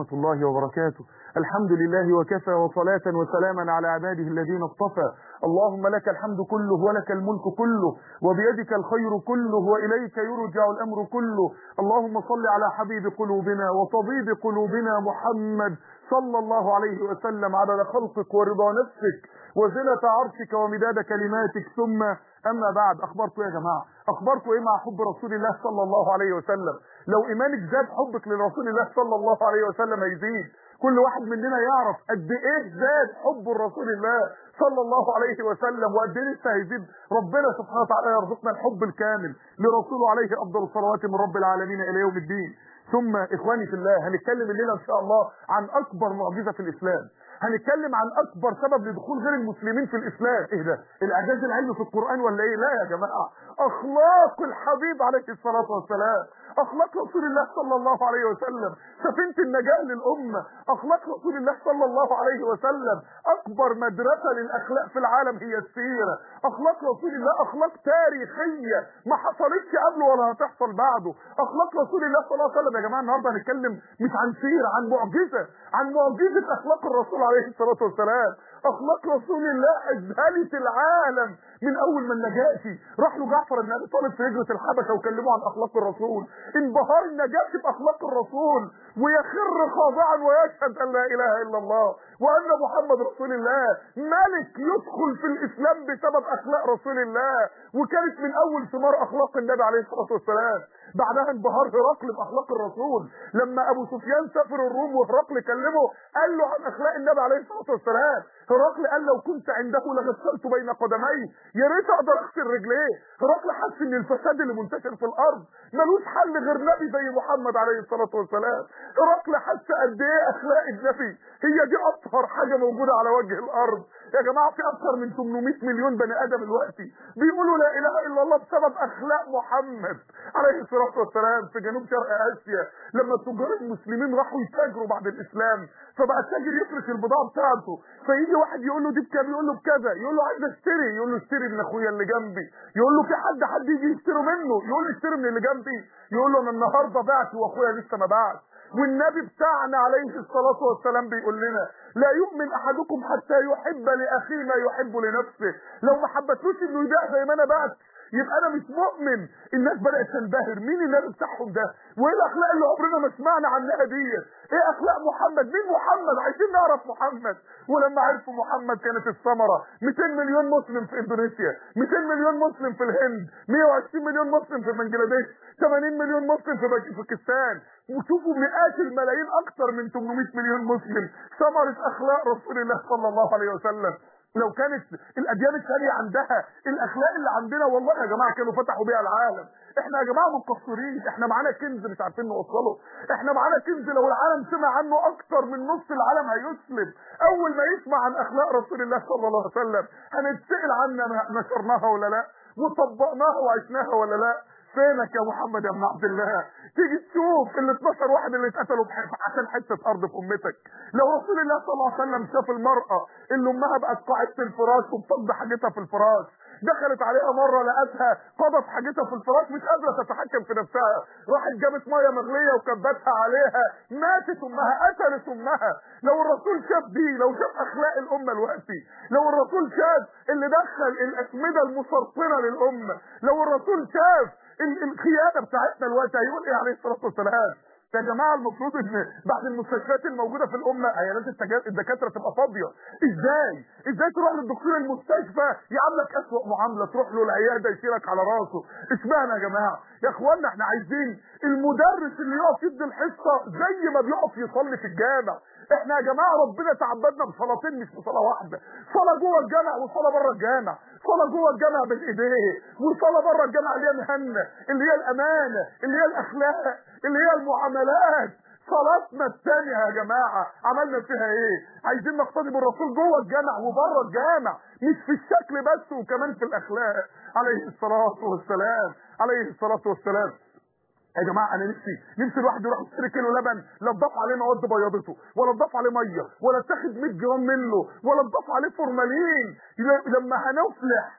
الله وبركاته الحمد لله وكفى وصلاة وسلاما على عباده الذين اصطفى اللهم لك الحمد كله ولك الملك كله وبيدك الخير كله وإليك يرجع الأمر كله اللهم صل على حبيب قلوبنا وطبيب قلوبنا محمد صلى الله عليه وسلم عدد خلقك ورضا نفسك وزنة عرشك ومداد كلماتك ثم أما بعد أخباركم يا جماعة أخباركم إيه مع حب رسول الله صلى الله عليه وسلم لو إيمانك زاد حبك لرسول الله صلى الله عليه وسلم هيزيد كل واحد مننا يعرف قد ايه زاد حب رسول الله صلى الله عليه وسلم وقد ايه لسه هيزيد ربنا سبحانه وتعالى يرزقنا الحب الكامل لرسوله عليه افضل الصلوات من رب العالمين الى يوم الدين ثم اخواني في الله هنتكلم الليله ان شاء الله عن اكبر معجزه في الاسلام هنتكلم عن اكبر سبب لدخول غير المسلمين في الاسلام ايه ده الاعجاز العلمي في القران ولا ايه لا يا جماعه اخلاق الحبيب عليه الصلاه والسلام اخلاق رسول الله صلى الله عليه وسلم سفينه النجاه للامه اخلاق رسول الله صلى الله عليه وسلم اكبر مدرسه للاخلاق في العالم هي السيره اخلاق رسول الله اخلاق تاريخيه ما حصلتش قبله ولا هتحصل بعده اخلاق رسول الله صلى الله عليه وسلم يا جماعه النهارده هنتكلم مش عن سيره عن معجزه عن معجزه اخلاق الرسول عليه الصلاه والسلام اخلاق رسول الله اذهلت العالم من اول ما النجاشي راح له جعفر بن ابي طالب في هجره الحبشه وكلمه عن اخلاق الرسول انبهار النجاشي باخلاق الرسول ويخر خاضعا ويشهد ان لا اله الا الله وان محمد رسول الله ملك يدخل في الاسلام بسبب اخلاق رسول الله وكانت من اول ثمار اخلاق النبي عليه الصلاه والسلام بعدها انبهار هرقل باخلاق الرسول لما ابو سفيان سافر الروم وهرقل كلمه قال له عن اخلاق النبي عليه الصلاه والسلام هرقل قال لو كنت عنده لغسلت بين قدميه يا ريت اقدر اغسل رجليه هرقل حس ان الفساد اللي منتشر في الارض ملوش حل غير نبي زي محمد عليه الصلاه والسلام هرقل حس قد ايه اخلاق النبي هي دي اطهر حاجه موجوده على وجه الارض يا جماعه في اكثر من 800 مليون بني ادم دلوقتي بيقولوا لا اله الا الله بسبب اخلاق محمد عليه الصلاه والسلام في جنوب شرق اسيا لما التجار المسلمين راحوا يتاجروا بعد الاسلام فبقى التاجر يفرش البضاعه بتاعته فيجي واحد يقول له دي بكام يقول له بكذا يقول له عايز اشتري يقول له اشتري من اخويا اللي جنبي يقول له في حد حد يجي يشتري منه يقول له اشتري من اللي جنبي يقول له انا النهارده بعت واخويا لسه ما بعت والنبي بتاعنا عليه الصلاة والسلام بيقول لنا لا يؤمن احدكم حتى يحب لاخيه ما يحب لنفسه لو ما حبتلوش انه يبيع زي ما انا بعت يبقى انا مش مؤمن الناس بدات تنبهر مين النبي بتاعهم ده وايه الاخلاق اللي عمرنا ما سمعنا عنها دي ايه اخلاق محمد مين محمد عايزين نعرف محمد ولما عرفوا محمد كانت الثمره 200 مليون مسلم في اندونيسيا 200 مليون مسلم في الهند 120 مليون مسلم في بنجلاديش 80 مليون مسلم في باكستان وشوفوا مئات الملايين اكثر من 800 مليون مسلم ثمره اخلاق رسول الله صلى الله عليه وسلم لو كانت الاديان الثانيه عندها الاخلاق اللي عندنا والله يا جماعه كانوا فتحوا بيها العالم احنا يا جماعه مقصرين احنا معانا كنز مش عارفين نوصله احنا معانا كنز لو العالم سمع عنه اكتر من نص العالم هيسلم اول ما يسمع عن اخلاق رسول الله صلى الله عليه وسلم هنتسال عنها نشرناها ولا لا وطبقناها وعشناها ولا لا فينك يا محمد يا ابن عبد الله تيجي تشوف ال 12 واحد اللي اتقتلوا عشان حته ارض في امتك لو رسول الله صلى الله عليه وسلم شاف المراه اللي امها بقت قاعده في الفراش وبتقضي حاجتها في الفراش دخلت عليها مرة لقتها قضت حاجتها في الفراش مش قادرة تتحكم في نفسها راحت جابت مية مغلية وكبتها عليها ماتت امها قتلت امها لو الرسول شاف دي لو شاف اخلاق الامة دلوقتي لو الرسول شاف اللي دخل الاسمدة المسرطنة للامة لو الرسول شاف الخيانة بتاعتنا دلوقتي هيقول ايه عليه الصلاة والسلام يا جماعه المفروض ان بعد المستشفيات الموجوده في الامه عيادات الدكاتره تبقى فاضيه ازاي ازاي تروح للدكتور المستشفى يعاملك اسوأ معامله تروح له العياده يشيلك على راسه اشمعنى يا جماعه يا اخوانا احنا عايزين المدرس اللي يقف يدي الحصه زي ما بيقف يصلي في الجامع احنا يا جماعه ربنا تعبدنا بصلاتين مش بصلاه واحده صلاه جوه الجامع وصلاه بره الجامع صلاه جوه الجامع بالايديه وصلاه بره الجامع اللي هي مهنه اللي هي الامانه اللي هي الاخلاق اللي هي المعاملات صلاتنا الثانية يا جماعة عملنا فيها ايه عايزين نقتدي بالرسول جوه الجامع وبره الجامع مش في الشكل بس وكمان في الاخلاق عليه الصلاة والسلام عليه الصلاة والسلام يا جماعه انا نفسي نفسي الواحد يروح يشتري كيلو لبن لا تضاف عليه مواد بياضته ولا تضاف عليه ميه ولا تاخد 100 جرام منه ولا تضاف عليه فورمالين لما هنفلح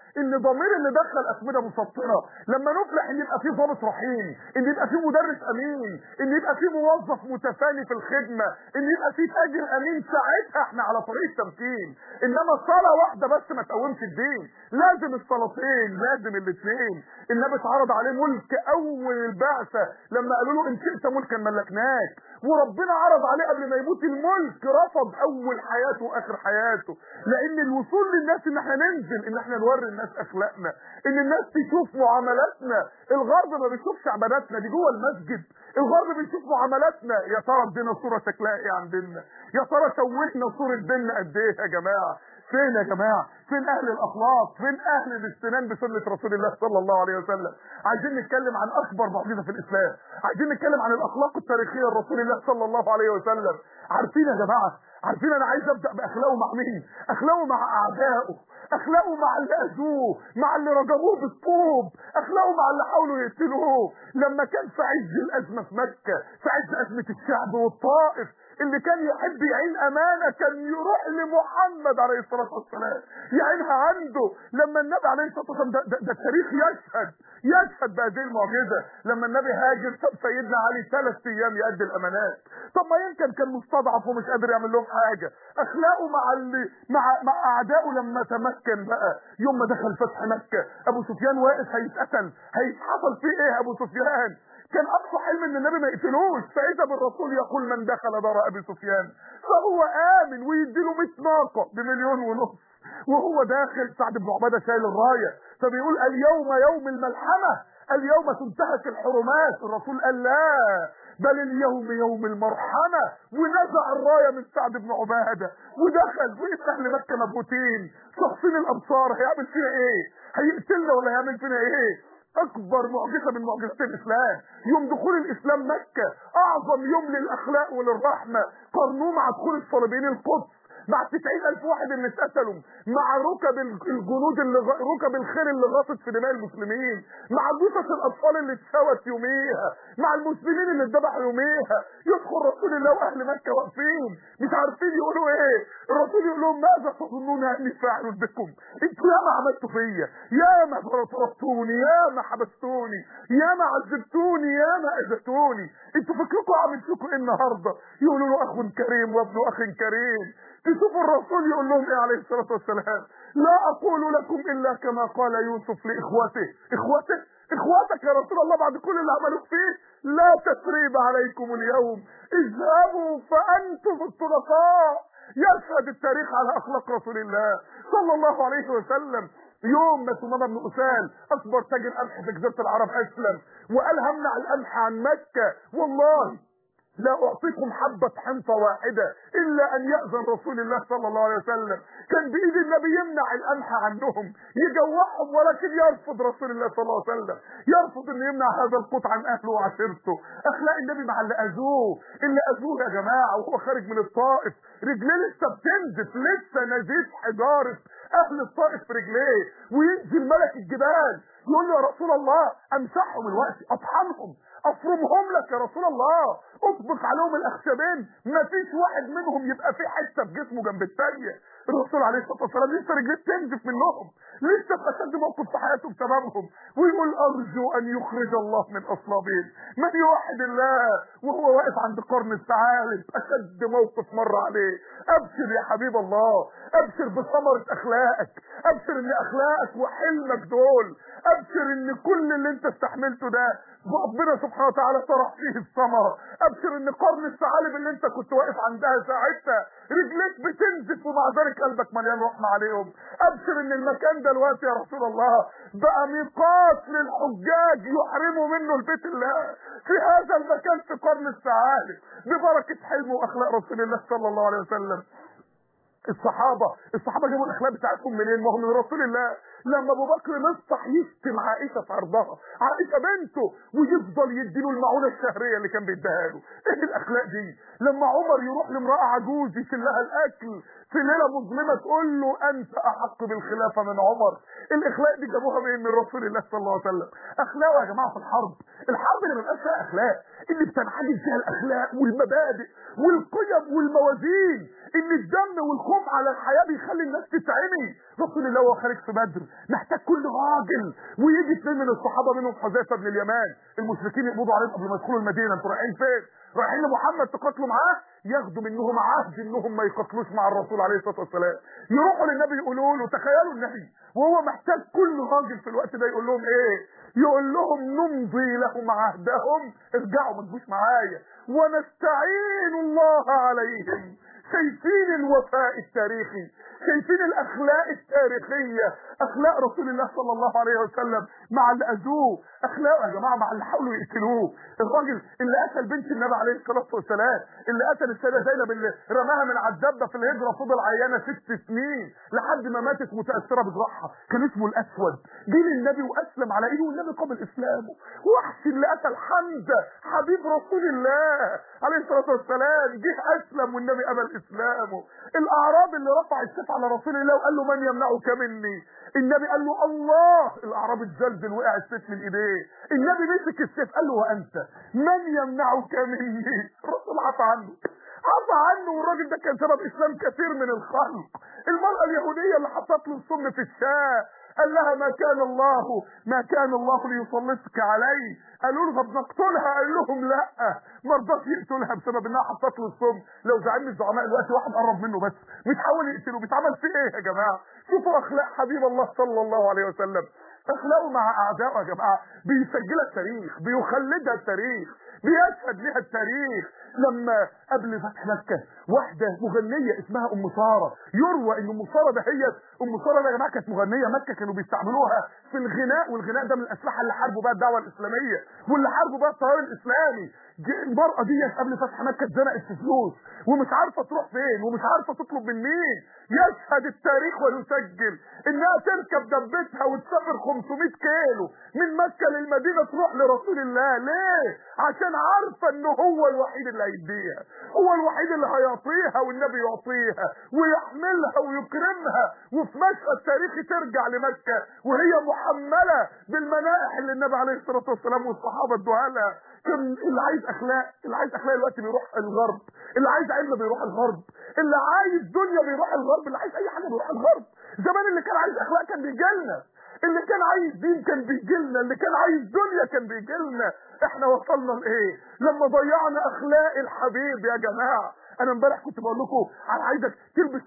ان ضمير اللي دخل اسمده مسطره لما نفلح ان يبقى في ضابط رحيم ان يبقى في مدرس امين ان يبقى في موظف متفاني في الخدمه ان يبقى في تاجر امين ساعتها احنا على طريق التمكين انما صلاه واحده بس ما تقومش الدين لازم الصلاتين لازم الاثنين النبي اتعرض عليه ملك اول البعثه لما قالوا له ان شئت ملكا ملكناك وربنا عرض عليه قبل ما يموت الملك رفض اول حياته واخر حياته لان الوصول للناس ان احنا ننزل ان احنا نوري الناس اخلاقنا ان الناس تشوف معاملاتنا الغرب ما بيشوفش عباداتنا دي جوه المسجد الغرب بيشوف معاملاتنا يا ترى ادينا صوره شكلها ايه عندنا يا ترى سوينا صوره ديننا قد ايه يا جماعه فين يا جماعه فين اهل الاخلاق فين اهل الاستنان بسنه رسول الله صلى الله عليه وسلم عايزين نتكلم عن اكبر معجزه في الاسلام عايزين نتكلم عن الاخلاق التاريخيه لرسول الله صلى الله عليه وسلم عارفين يا جماعه عارفين انا عايز ابدا باخلاقه مع مين اخلاقه مع اعدائه اخلاقه مع اللي اذوه مع اللي رجموه بالطوب اخلاقه مع اللي حاولوا يقتلوه لما كان في عز الازمه في مكه في عز ازمه الشعب والطائف اللي كان يحب يعين امانه كان يروح لمحمد عليه الصلاه والسلام يعينها عنده لما النبي عليه الصلاه والسلام ده, ده, ده التاريخ يشهد يشهد بهذه المعجزه لما النبي هاجر ساب سيدنا علي ثلاث ايام يؤدي الامانات طب ما يمكن كان مستضعف ومش قادر يعمل لهم حاجه اخلاقه مع اللي مع مع اعدائه لما تمكن بقى يوم ما دخل فتح مكه ابو سفيان واقف هيتقتل هيتحصل فيه ايه ابو سفيان كان اقصى حلم ان النبي ما يقتلوش فاذا بالرسول يقول من دخل دار ابي سفيان فهو امن ويديله 100 ناقه بمليون ونص وهو داخل سعد بن عباده شايل الرايه فبيقول اليوم يوم الملحمه اليوم تنتهك الحرمات الرسول قال لا بل اليوم يوم المرحمة ونزع الراية من سعد بن عبادة ودخل وقف أهل مكة مبهوتين شخصين الأبصار هيعمل فينا إيه؟ هيقتلنا ولا هيعمل فينا إيه؟ اكبر معجزة من معجزات الاسلام يوم دخول الاسلام مكة اعظم يوم للاخلاق وللرحمة قارنوه مع دخول الصليبيين القدس مع 90 ألف واحد اللي اتقتلوا مع ركب الجنود اللي غ... ركب الخير اللي غاصت في دماء المسلمين مع جثث الأطفال اللي اتسوت يوميها مع المسلمين اللي اتذبحوا يوميها يدخل رسول الله وأهل مكة واقفين مش عارفين يقولوا إيه الرسول يقول لهم ماذا تظنون أني فاعل بكم انتوا ياما عملتوا فيا ياما طردتوني ياما حبستوني ياما عذبتوني ياما أذيتوني انتوا فكركم اعمل فيكم ايه النهارده يقولوا له اخ كريم وابن اخ كريم تشوفوا الرسول يقول لهم ايه عليه الصلاه والسلام لا اقول لكم الا كما قال يوسف لاخوته اخوته اخواتك يا رسول الله بعد كل اللي عملوك فيه لا تسريب عليكم اليوم اذهبوا فانتم الطلقاء يشهد التاريخ على اخلاق رسول الله صلى الله عليه وسلم يوم ما ثمامه بن اسال اكبر تاجر قمح في جزيره العرب اسلم وقال همنع القمح عن مكه والله لا أعطيكم حبة حنطة واحدة إلا أن يأذن رسول الله صلى الله عليه وسلم كان بإيد النبي يمنع القمح عنهم يجوعهم ولكن يرفض رسول الله صلى الله عليه وسلم يرفض أن يمنع هذا القوت عن أهله وعشيرته أخلاق النبي مع اللي أذوه اللي أذوه يا جماعة وهو خارج من الطائف رجليه لسه بتنزف لسه نزيف حجارة أهل الطائف في رجليه وينزل ملك الجبال يقول له يا رسول الله أمسحهم الوقت أطحنهم افرمهم لك يا رسول الله اطبق عليهم الاخشبين ما فيش واحد منهم يبقى في حته في جسمه جنب الثانيه الرسول عليه الصلاه والسلام لسه رجليه تنزف منهم لسه في اشد موقف في حياته بسببهم ويقول ارجو ان يخرج الله من اصلابهم من يوحد الله وهو واقف عند قرن الثعالب اشد موقف مر عليه ابشر يا حبيب الله ابشر بثمره اخلاقك ابشر ان اخلاقك وحلمك دول ابشر ان كل اللي انت استحملته ده ربنا سبحانه وتعالى طرح فيه الثمرة ابشر ان قرن الثعالب اللي انت كنت واقف عندها ساعتها رجليك بتنزف ومع ذلك قلبك مليان رحمة عليهم ابشر ان المكان دلوقتي يا رسول الله بقى ميقات للحجاج يحرموا منه البيت الله في هذا المكان في قرن الثعالب ببركة حلم واخلاق رسول الله صلى الله عليه وسلم الصحابه الصحابه جابوا الاخلاق بتاعتهم منين ما هو من رسول الله لما ابو بكر مصطح يشتم عائشه في عرضها عائشه بنته ويفضل يديله المعونه الشهريه اللي كان بيديها له ايه الاخلاق دي لما عمر يروح لامراه عجوز يشيل لها الاكل في ليله مظلمه تقول له انت احق بالخلافه من عمر الاخلاق دي جابوها منين من رسول الله صلى الله عليه وسلم اخلاق يا جماعه في الحرب الحرب اللي ما بيبقاش فيها اخلاق اللي بتنعدم فيها الاخلاق والمبادئ والقيم والموازين ان الدم والخوف على الحياه بيخلي الناس تتعمي رسول الله وهو خارج في بدر محتاج كل راجل ويجي اثنين من الصحابه منهم حذيفه بن اليمان المشركين يقبضوا عليهم قبل ما يدخلوا المدينه انتوا رايحين فين؟ رايحين لمحمد تقاتلوا معاه ياخدوا منهم عهد انهم ما يقاتلوش مع الرسول عليه الصلاه والسلام يروحوا للنبي يقولوا له تخيلوا النبي وهو محتاج كل راجل في الوقت ده يقول لهم ايه يقول لهم نمضي لهم عهدهم ارجعوا ما تجوش معايا ونستعين الله عليهم شايفين الوفاء التاريخي شايفين الاخلاق التاريخيه اخلاق رسول الله صلى الله عليه وسلم مع اللي اذوه اخلاقه يا جماعه مع اللي حاولوا يقتلوه الراجل اللي قتل بنت النبي عليه الصلاه والسلام اللي قتل السيده زينب اللي رماها من على الدبه في الهجره فضل عيانه ست سنين لحد ما ماتت متاثره بجراحها كان اسمه الاسود جه للنبي واسلم على ايده والنبي قبل اسلامه وحش اللي قتل حمزه حبيب رسول الله عليه الصلاه والسلام جه اسلم والنبي قبل اسلامه الاعراب اللي رفع السيف على رسول الله وقال له من يمنعك مني النبي قال له الله الاعراب اتزلزل وقع السيف من ايديه النبي مسك السيف قال له وانت من يمنعك مني الرسول عفى عنه عفى عنه والراجل ده كان سبب اسلام كثير من الخلق المرأة اليهودية اللي حطت له السم في الشاة قال لها ما كان الله ما كان الله ليسلطك علي قالوا له طب نقتلها قال لهم لا ما رضاش يقتلها بسبب انها حطت له السم لو زعيم الزعماء دلوقتي واحد قرب منه بس بيتحاول يقتله بيتعمل فيه ايه يا جماعه شوفوا اخلاق حبيب الله صلى الله عليه وسلم اخلاقه مع اعدائه يا جماعه بيسجلها التاريخ بيخلدها التاريخ بيشهد لها التاريخ لما قبل فتح مكه واحده مغنيه اسمها ام ساره يروى ان ام ساره ده هي ام ساره ده يا جماعه كانت مغنيه مكه كانوا بيستعملوها في الغناء والغناء ده من الاسلحه اللي حاربوا بقى الدعوه الاسلاميه واللي حاربوا بقى التيار الاسلامي المرأة دي قبل فتح مكة اتزنقت في فلوس ومش عارفة تروح فين ومش عارفة تطلب من مين يشهد التاريخ ويسجل انها تركب دبتها وتسافر 500 كيلو من مكة للمدينة تروح لرسول الله ليه عشان عارفة ان هو الوحيد اللي هيديها هو الوحيد اللي هيعطيها والنبي يعطيها ويحملها ويكرمها وفي مشهد تاريخي ترجع لمكة وهي محملة بالمنائح اللي النبي عليه الصلاة والسلام والصحابة ادوها لها كان اللي عايز اخلاق اللي عايز اخلاق دلوقتي بيروح الغرب اللي عايز علم بيروح الغرب اللي عايز دنيا بيروح الغرب اللي عايز اي حاجه بيروح الغرب زمان اللي كان عايز اخلاق كان بيجي لنا اللي كان عايز دين كان بيجي لنا اللي كان عايز دنيا كان بيجي لنا احنا وصلنا لايه لما ضيعنا اخلاق الحبيب يا جماعه انا امبارح كنت بقول لكم انا عايزك تلبس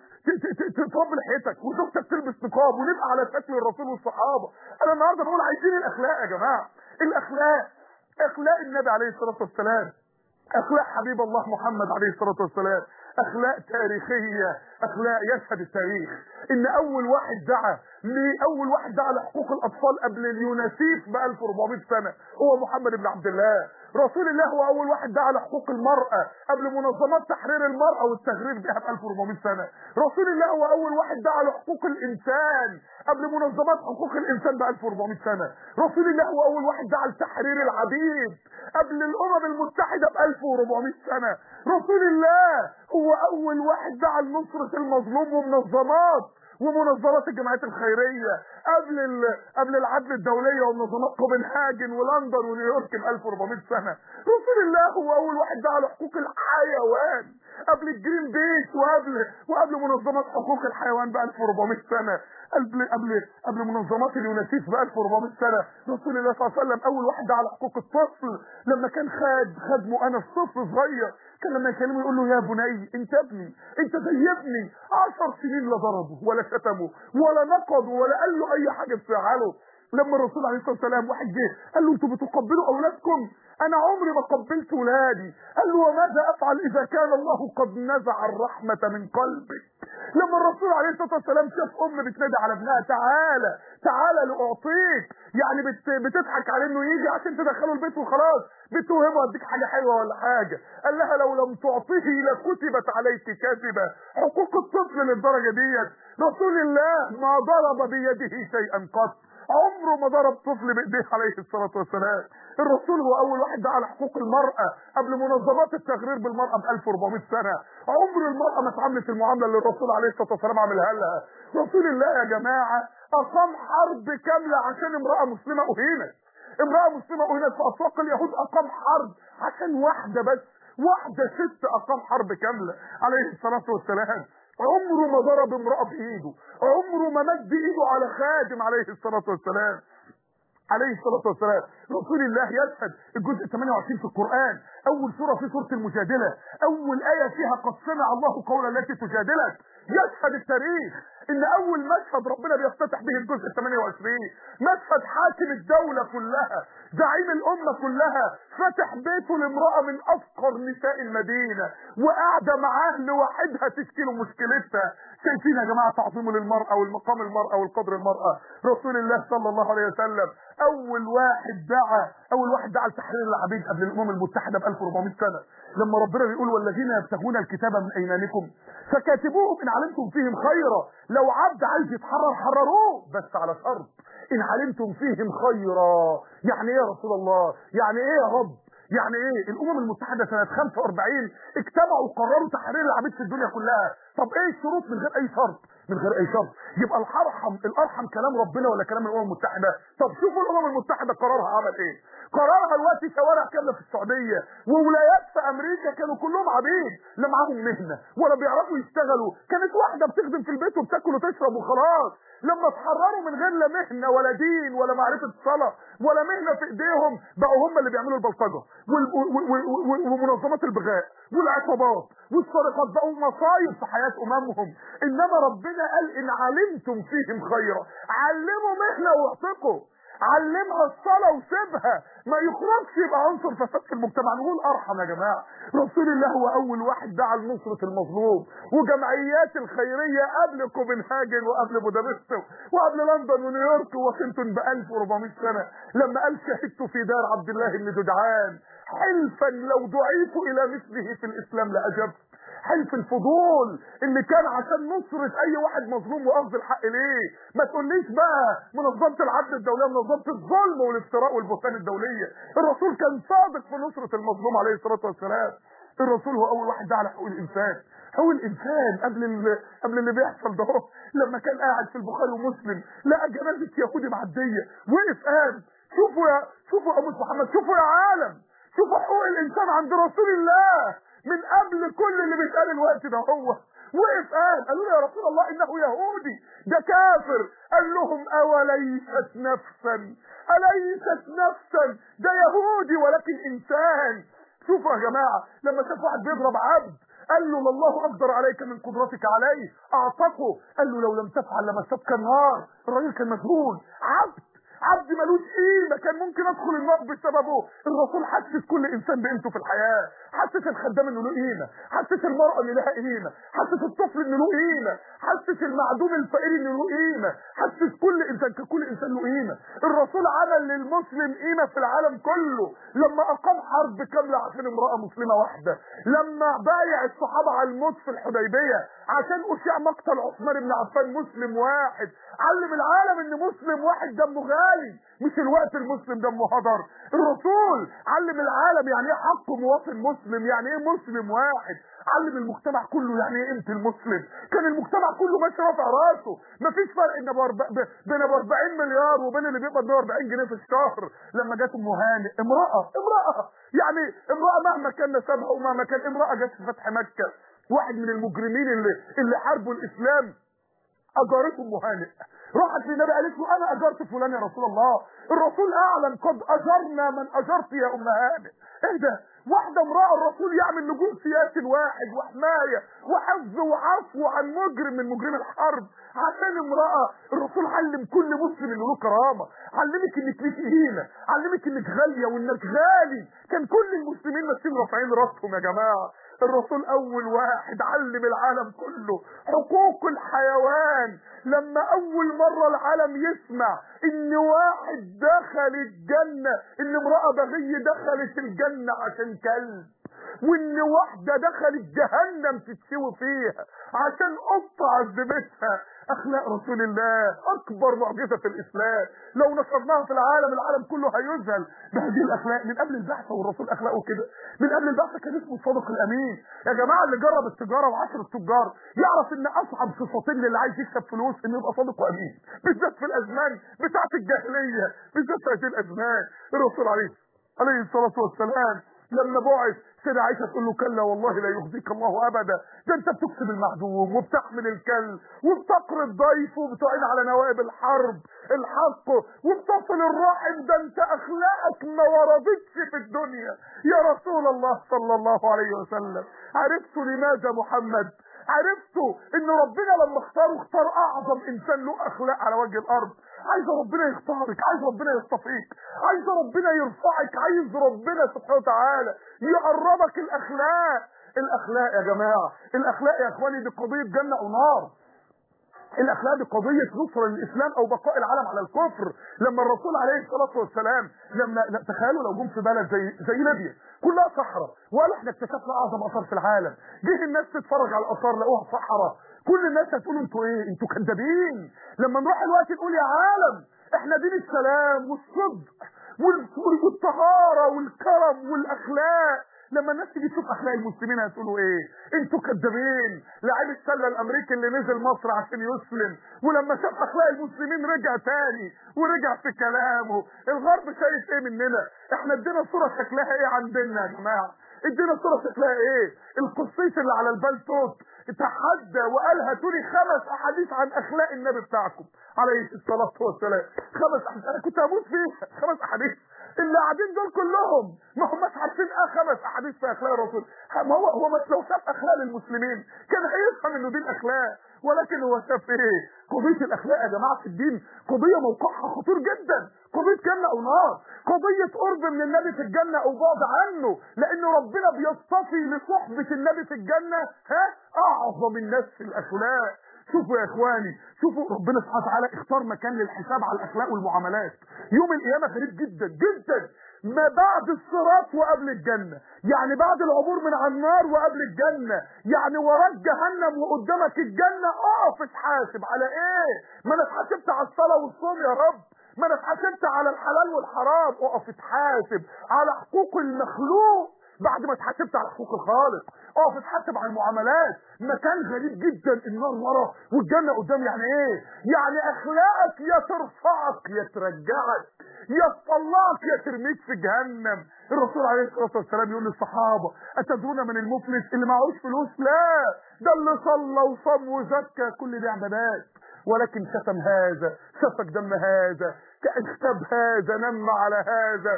تربي لحيتك وزوجتك تلبس نقاب ونبقى على شكل الرسول والصحابه انا النهارده بقول عايزين الاخلاق يا جماعه الاخلاق اخلاق النبي عليه الصلاه والسلام اخلاق حبيب الله محمد عليه الصلاه والسلام اخلاق تاريخيه اخلاق يشهد التاريخ ان اول واحد دعا لاول واحد دعا لحقوق الاطفال قبل اليونسيف ب 1400 سنه هو محمد بن عبد الله رسول الله هو اول واحد دعا لحقوق المراه قبل منظمات تحرير المراه والتغرير بها ب 1400 سنه رسول الله هو اول واحد دعا لحقوق الانسان قبل منظمات حقوق الانسان ب 1400 سنه رسول الله هو اول واحد دعا لتحرير العبيد قبل الامم المتحده ب 1400 سنه رسول الله هو اول واحد دعا لنصره المظلوم ومنظمات ومنظمات الجمعيات الخيريه قبل ال... قبل العدل الدوليه ومنظمات كوبنهاجن ولندن ونيويورك ب 1400 سنه رسول الله هو اول واحد دعا لحقوق الحيوان قبل الجرين بيس وقبل وقبل منظمات حقوق الحيوان ب 1400 سنه قبل قبل قبل منظمات اليونسيف ب 1400 سنه رسول الله صلى الله عليه وسلم اول واحد على حقوق الطفل لما كان خاد خدمه انا طفل صغير كان لما يكلمه يقول له يا بني انت ابني انت زي ابني 10 سنين لا ضربه ولا شتمه ولا نقضه ولا قال له اي حاجه تزعله لما الرسول عليه الصلاه والسلام واحد جه قال له انتوا بتقبلوا اولادكم انا عمري ما قبلت ولادي قال له وماذا افعل اذا كان الله قد نزع الرحمه من قلبك لما الرسول عليه الصلاه والسلام شاف ام بتنادي على ابنها تعالى تعالى لاعطيك يعني بت بتضحك عليه انه يجي عشان تدخله البيت وخلاص بتوهمه اديك حاجه حلوه ولا حاجه قال لها لو لم تعطيه لكتبت عليك كذبه حقوق الطفل للدرجه ديت رسول الله ما ضرب بيده شيئا قط عمره ما ضرب طفل بايديه عليه الصلاه والسلام الرسول هو اول واحد دعا على حقوق المراه قبل منظمات التغرير بالمراه ب 1400 سنه عمر المراه ما اتعاملت المعامله اللي الرسول عليه الصلاه والسلام عملها لها رسول الله يا جماعه اقام حرب كامله عشان امراه مسلمه اهينت امراه مسلمه اهينت في اسواق اليهود اقام حرب عشان واحده بس واحده ست اقام حرب كامله عليه الصلاه والسلام عمره ما ضرب امراه بايده عمره ما مد ايده على خادم عليه الصلاه والسلام عليه الصلاة والسلام رسول الله يشهد الجزء 28 في القرآن أول سورة في سورة المجادلة أول آية فيها قد سمع الله قول التي تجادلك يشهد التاريخ ان اول مشهد ربنا بيفتتح به الجزء 28 مشهد حاكم الدولة كلها زعيم الامة كلها فتح بيته لامرأة من افقر نساء المدينة وقاعدة معاه لوحدها تشكي له مشكلتها شايفين يا جماعة تعظيمه للمرأة والمقام المرأة والقدر المرأة رسول الله صلى الله عليه وسلم اول واحد دعا اول واحد دعا لتحرير العبيد قبل الامم المتحدة ب 1400 سنة لما ربنا بيقول والذين يبتغون الكتاب من ايمانكم فكاتبوه ان علمتم فيهم خيرا لو عبد عايز يتحرر حرروه بس على شرط ان علمتم فيهم خيرا يعني ايه يا رسول الله يعني ايه يا رب يعني ايه الامم المتحدة سنة 45 اجتمعوا وقرروا تحرير العبيد في الدنيا كلها طب ايه الشروط من غير اي شرط من غير اي شرط يبقى الارحم الارحم كلام ربنا ولا كلام الامم المتحدة طب شوفوا الامم المتحدة قرارها عمل ايه قرارها دلوقتي شوارع كامله في السعوديه وولايات في امريكا كانوا كلهم عبيد لا معاهم مهنه ولا بيعرفوا يشتغلوا كانت واحده بتخدم في البيت وبتاكل وتشرب وخلاص لما اتحرروا من غير لا مهنه ولا دين ولا معرفه صلاه ولا مهنه في ايديهم بقوا هم اللي بيعملوا البلطجه ومنظمات البغاء والعصابات والسرقات بقوا مصايب في حياه اممهم انما ربنا قال ان علمتم فيهم خيرا علموا مهنه واعتقوا علمها الصلاة وسيبها ما يخرجش يبقى عنصر فساد في المجتمع نقول ارحم يا جماعة رسول الله هو اول واحد دعا لنصرة المظلوم وجمعيات الخيرية قبل كوبنهاجن وقبل بودابست وقبل لندن ونيويورك وواشنطن ب 1400 سنة لما قال شهدت في دار عبد الله بن جدعان حلفا لو دعيت الى مثله في الاسلام لاجبت حلف الفضول اللي كان عشان نصرة اي واحد مظلوم واخذ الحق ليه ما تقوليش بقى منظمة العدل الدولية منظمة الظلم والافتراء والبهتان الدولية الرسول كان صادق في نصرة المظلوم عليه الصلاة والسلام الرسول هو اول واحد دعا على حقوق الانسان حقوق الانسان قبل ال... قبل اللي بيحصل ده لما كان قاعد في البخاري ومسلم لقى جنازة يهودي معدية وقف قال شوفوا يا شوفوا يا ابو محمد شوفوا يا عالم شوفوا حقوق الانسان عند رسول الله من قبل كل اللي بيتقال الوقت ده هو وقف قال قالوا له يا رسول الله انه يهودي ده كافر قال لهم اوليست نفسا اليست نفسا ده يهودي ولكن انسان شوفوا يا جماعه لما شاف واحد بيضرب عبد قال له لله اقدر عليك من قدرتك عليه اعتقه قال له لو لم تفعل لمسك النار الراجل كان مجنون عبد عبد ملوش قيمه كان ممكن ادخل النار بسببه الرسول حسس كل انسان بقيمته في الحياه حسس الخدام انه له قيمه حسس المراه ان لها قيمه حسس الطفل انه له قيمه حسس المعدوم الفقير انه له قيمه حسس كل انسان كل انسان له قيمه الرسول عمل للمسلم قيمه في العالم كله لما اقام حرب كامله عشان امراه مسلمه واحده لما بايع الصحابه على الموت في الحديبيه عشان اشيع مقتل عثمان بن عفان مسلم واحد علم العالم ان مسلم واحد دمه غالي مش الوقت المسلم دمه هدر الرسول علم العالم يعني ايه حق مواطن مسلم يعني ايه مسلم واحد علم المجتمع كله يعني ايه قيمه المسلم كان المجتمع كله ماشي رافع راسه مفيش فرق ان بين ابو 40 مليار وبين اللي بيقبض 140 جنيه في الشهر لما جت ام هانئ امراه امراه يعني امراه مهما كان نسبها ومهما كان امراه جت في فتح مكه واحد من المجرمين اللي اللي حاربوا الاسلام اجارته ام هانئ راحت للنبي قالت له انا اجرت فلان يا رسول الله الرسول اعلن قد اجرنا من اجرت يا ام هانئ ايه ده واحده امراه الرسول يعمل لجوء سياسي واحد وحمايه وحفظ وعفو عن مجرم من مجرمي الحرب عشان امراه الرسول علم كل مسلم انه له كرامه علمك انك ليك قيمه علمك انك غاليه وانك غالي كان كل المسلمين ماشيين رافعين راسهم يا جماعه الرسول اول واحد علم العالم كله حقوق الحيوان لما اول مرة العالم يسمع ان واحد دخل الجنة ان امرأة بغي دخلت الجنة عشان كلب وان واحدة دخلت جهنم تتشوي فيها عشان قطة عذبتها اخلاق رسول الله اكبر معجزة في الاسلام لو نشرناها في العالم العالم كله هيذهل بهذه الاخلاق من قبل البعثة والرسول اخلاقه كده من قبل البعثة كان اسمه الصادق الامين يا جماعة اللي جرب التجارة وعشر التجار يعرف ان اصعب صفتين للي عايز يكسب فلوس انه يبقى صادق وامين بالذات في الازمان بتاعت الجاهلية بالذات في هذه الازمان الرسول عليه عليه الصلاة والسلام لما بعث سيدة عائشة تقول له كلا والله لا يخزيك الله ابدا ده انت بتكسب المعدوم وبتحمل الكل وبتقر الضيف وبتعين على نوائب الحرب الحق وبتصل الرحم ده انت اخلاقك ما وردتش في الدنيا يا رسول الله صلى الله عليه وسلم عرفت لماذا محمد عرفتوا ان ربنا لما اختاره اختار اعظم انسان له اخلاق على وجه الارض عايز ربنا يختارك عايز ربنا يصطفيك عايز ربنا يرفعك عايز ربنا سبحانه وتعالى يقربك الاخلاق الاخلاق يا جماعه الاخلاق يا اخواني دي قضيه جنه او نار الاخلاق دي قضيه نصره للاسلام او بقاء العالم على الكفر لما الرسول عليه الصلاه والسلام لما تخيلوا لو جم في بلد زي زي ليبيا كلها صحراء وقالوا احنا اكتشفنا اعظم اثار في العالم جه الناس تتفرج على الاثار لقوها صحراء كل الناس هتقول انتوا ايه انتوا كدابين لما نروح الوقت نقول يا عالم احنا دين السلام والصدق والطهاره والكرم والاخلاق لما الناس تيجي تشوف اخلاق المسلمين هتقولوا ايه انتوا كدابين لاعب السله الامريكي اللي نزل مصر عشان يسلم ولما شاف اخلاق المسلمين رجع تاني ورجع في كلامه الغرب شايف ايه مننا احنا ادينا صوره شكلها ايه عندنا يا جماعه ادينا صوره شكلها ايه القصيص اللي على البلتوت تحدى وقال هاتوا لي خمس احاديث عن اخلاق النبي بتاعكم عليه الصلاه والسلام خمس احاديث انا كنت هموت فيها خمس احاديث اللي قاعدين دول كلهم ما هماش عارفين اه خمس احاديث في اخلاق الرسول ما هو هو بس لو شاف اخلاق المسلمين كان هيفهم انه دي الاخلاق ولكن هو شاف ايه قضيه الاخلاق يا جماعه في الدين قضيه موقعها خطير جدا قضيه جنه او نار قضيه قرب من النبي في الجنه او بعد عنه لان ربنا بيصطفي لصحبه النبي في الجنه ها اعظم الناس في الاخلاق شوفوا يا اخواني شوفوا ربنا سبحانه وتعالى اختار مكان للحساب على الاخلاق والمعاملات يوم القيامه غريب جدا جدا ما بعد الصراط وقبل الجنة يعني بعد العبور من على النار وقبل الجنة يعني وراك جهنم وقدامك الجنة اقف اتحاسب على ايه ما انا اتحاسبت على الصلاة والصوم يا رب ما انا اتحاسبت على الحلال والحرام اقف اتحاسب على حقوق المخلوق بعد ما اتحاسبت على حقوق الخالق اقف اتحاسب على المعاملات مكان غريب جدا النار ورا والجنه قدام يعني ايه يعني اخلاقك يا ترفعك يا ترجعك يا تطلعك يا ترميك في جهنم الرسول عليه الصلاه والسلام يقول للصحابه اتدرون من المفلس اللي معهوش فلوس لا ده اللي صلى وصام وزكى كل دي عبادات ولكن شتم هذا سفك دم هذا اغتاب هذا نم على هذا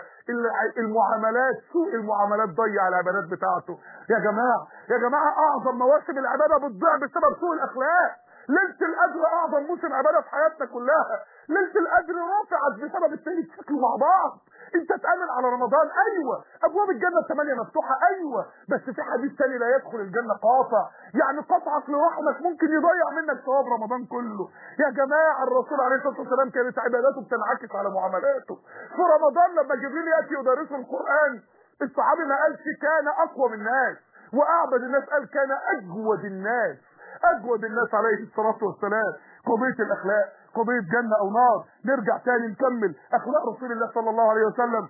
المعاملات سوء المعاملات ضيع العبادات بتاعته يا جماعة يا جماعة اعظم مواسم العبادة بتضيع بسبب سوء الاخلاق ليلة القدر اعظم موسم عبادة في حياتنا كلها ليلة القدر رفعت بسبب التاني تشكلوا مع بعض انت تامن على رمضان ايوه ابواب الجنه الثمانيه مفتوحه ايوه بس في حديث تاني لا يدخل الجنه قاطع يعني قطعك لرحمك ممكن يضيع منك ثواب رمضان كله يا جماعه الرسول عليه الصلاه والسلام كانت عباداته بتنعكس على معاملاته في رمضان لما جبريل ياتي يدرسه القران الصحابي ما قالش كان اقوى من الناس واعبد الناس قال كان اجود الناس اجود الناس عليه الصلاه والسلام قضيه الاخلاق قضيه جنه او نار نرجع تاني نكمل اخلاق رسول الله صلى الله عليه وسلم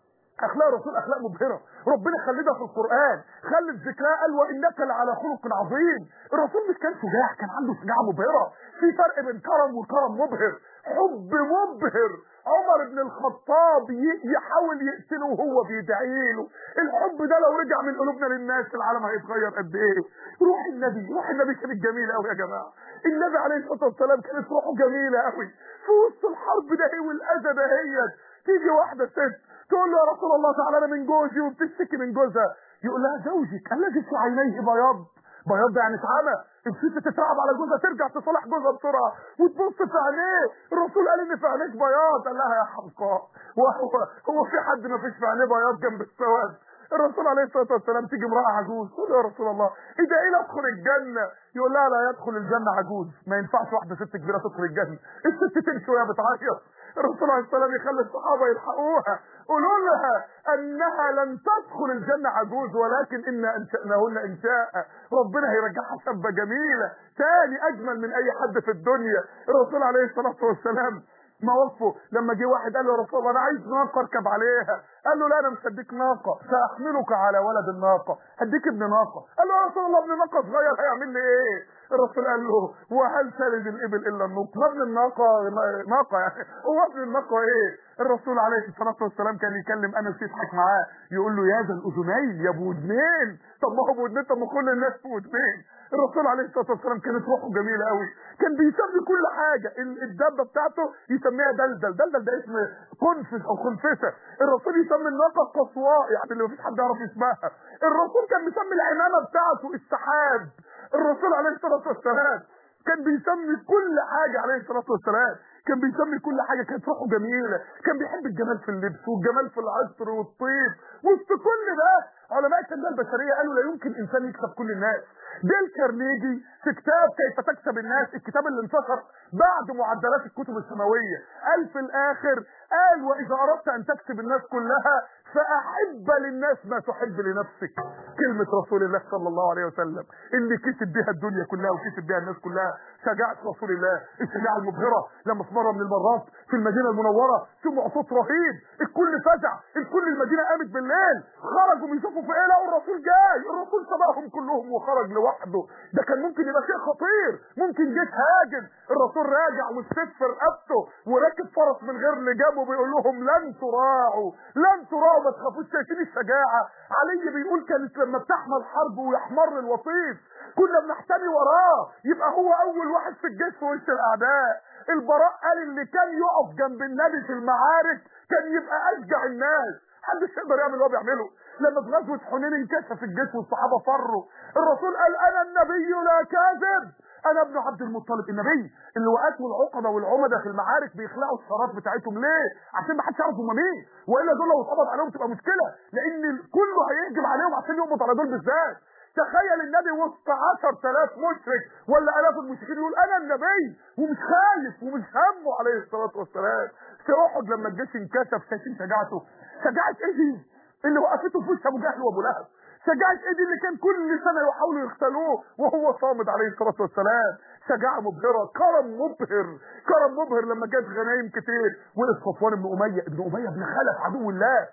اخلاق الرسول اخلاق مبهره ربنا خلدها في القران خلد ذكرها قال وانك لعلى خلق عظيم الرسول مش كان شجاع كان عنده شجاعه مبهره في فرق بين كرم وكرم مبهر حب مبهر عمر بن الخطاب يحاول يقتله وهو بيدعي له الحب ده لو رجع من قلوبنا للناس العالم هيتغير قد ايه روح النبي روح النبي كانت جميله قوي يا جماعه النبي عليه الصلاه والسلام كانت روحه جميله قوي في وسط الحرب ده والاذى دهيت تيجي واحده ست تقول له يا رسول الله تعالى انا من جوزي وبتشتكي من جوزها يقول لها زوجك الذي في عينيه بياض بياض ده يعني اتعمى الست تترعب على جوزها ترجع تصالح جوزها بسرعه وتبص في عينيه الرسول قال ان في عينيك بياض قال لها يا حمقاء وهو هو في حد ما فيش في عينيه بياض جنب السواد الرسول عليه الصلاه والسلام تيجي امراه عجوز تقول له يا رسول الله ادعي لي ادخل الجنه يقول لها لا يدخل الجنه عجوز ما ينفعش واحده ست كبيره تدخل الجنه الست تمشي وهي بتعيط الرسول عليه السلام يخلي الصحابه يلحقوها قولوا لها انها لن تدخل الجنه عجوز ولكن انا انشاناهن انشاء ربنا هيرجعها شابه جميله تاني اجمل من اي حد في الدنيا الرسول عليه الصلاه والسلام مواقفه لما جه واحد قال له يا رسول الله انا عايز ناقه اركب عليها قال له لا انا مش هديك ناقه ساحملك على ولد الناقه هديك ابن ناقه قال له يا رسول الله ابن ناقه صغير هيعمل لي ايه الرسول قال له وهل تلد الابل الا النوق ما ابن الناقه ناقه يعني هو ابن الناقه ايه الرسول عليه الصلاه والسلام كان يكلم انس يضحك معاه يقول له يا ذا الاذنين يا ابو ودنين طب ما هو ابو ودنين طب ما كل الناس ابو ودنين الرسول عليه الصلاه والسلام كانت روحه جميله قوي كان بيسمي كل حاجه الدابه بتاعته يسميها دلدل دلدل ده اسم قنفس او خنفسه الرسول يسمي الناقه قصواء يعني اللي مفيش حد يعرف اسمها الرسول كان بيسمي العمامه بتاعته السحاب الرسول عليه الصلاه والسلام كان بيسمي كل حاجه عليه الصلاه والسلام كان بيسمي كل حاجه كانت روحه جميله كان بيحب الجمال في اللبس والجمال في العطر والطيب وسط كل ده علماء التنميه البشريه قالوا لا يمكن انسان يكسب كل الناس ديل كارنيجي في كتاب كيف تكسب الناس الكتاب اللي انتشر بعد معدلات الكتب السماويه قال في الاخر قال واذا اردت ان تكسب الناس كلها فاحب للناس ما تحب لنفسك كلمه رسول الله صلى الله عليه وسلم اللي كسب بها الدنيا كلها وكسب بها الناس كلها شجاعه رسول الله الشجاعه المبهره لما في مره من المرات في المدينه المنوره سمعوا صوت رهيب الكل فزع الكل المدينه قامت بالليل خرجوا يشوفوا في ايه لقوا الرسول جاي الرسول سبقهم كلهم وخرج لوحده ده كان ممكن يبقى شيء خطير ممكن جيش هاجم الرسول راجع والسيف في رقبته وراكب فرس من غير لجام وبيقول لهم لن تراعوا لن تراعوا ما تخافوش شايفين الشجاعه علي بيقول كانت لما بتحمل حرب ويحمر الوطيس كنا بنحتمي وراه يبقى هو اول واحد في الجيش في وش الاعداء البراء قال اللي كان يقف جنب النبي في المعارك كان يبقى اشجع الناس محدش يقدر يعمل اللي هو بيعمله لما في غزوه حنين انكشف الجيش والصحابه فروا الرسول قال انا النبي لا كاذب انا ابن عبد المطلب النبي اللي وقتوا العقبه والعمده في المعارك بيخلعوا الشراب بتاعتهم ليه عشان ما حدش يعرف هم مين والا دول لو اتقبض عليهم تبقى مشكله لان كله هيهجم عليهم عشان يقبض على دول بالذات تخيل النبي وسط 10000 مشرك ولا الاف المشركين يقول انا النبي ومش خايف ومش همه عليه الصلاه والسلام في احد لما الجيش انكشف شايفين شجاعته شجاعه ايه دي اللي وقفته في وش ابو جهل وابو لهب شجاعة ايه دي اللي كان كل سنة يحاولوا يقتلوه وهو صامد عليه الصلاة والسلام شجاعة مبهرة كرم مبهر كرم مبهر لما جت غنايم كتير وقف صفوان بن أمية ابن أمية بن خلف عدو الله